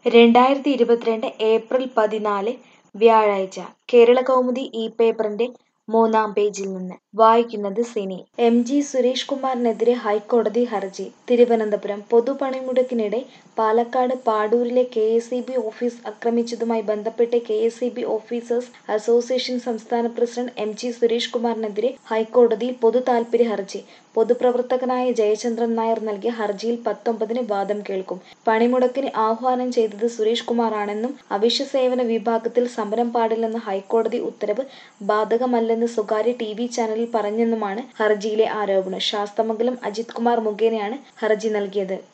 രണ്ടായിരത്തി ഇരുപത്തിരണ്ട് ഏപ്രിൽ പതിനാല് വ്യാഴാഴ്ച കേരളകൗമുദി ഈ പേപ്പറിന്റെ മൂന്നാം പേജിൽ നിന്ന് വായിക്കുന്നത് സിനി എം ജി സുരേഷ് കുമാറിനെതിരെ ഹൈക്കോടതി ഹർജി തിരുവനന്തപുരം പൊതുപണിമുടക്കിനിടെ പാലക്കാട് പാടൂരിലെ K S E B office ആക്രമിച്ചതുമായി ബന്ധപ്പെട്ട് K S E B officers association സംസ്ഥാന പ്രസിഡന്റ് എം ജി സുരേഷ് കുമാറിനെതിരെ ഹൈക്കോടതിയിൽ പൊതുതാൽപര്യ ഹർജി പൊതുപ്രവർത്തകനായ ജയചന്ദ്രൻ നായർ നൽകിയ ഹർജിയിൽ പത്തൊമ്പതിന് വാദം കേൾക്കും പണിമുടക്കിന് ആഹ്വാനം ചെയ്തത് സുരേഷ് കുമാറാണെന്നും അവശ്യ സേവന വിഭാഗത്തിൽ സമരം പാടില്ലെന്ന ഹൈക്കോടതി ഉത്തരവ് ബാധകമല്ലെന്ന് സ്വകാര്യ ടി വി ചാനലിൽ പറഞ്ഞെന്നുമാണ് ഹർജിയിലെ ആരോപണം ശാസ്തമംഗലം അജിത് കുമാർ മുഖേനയാണ് ഹർജി നൽകിയത്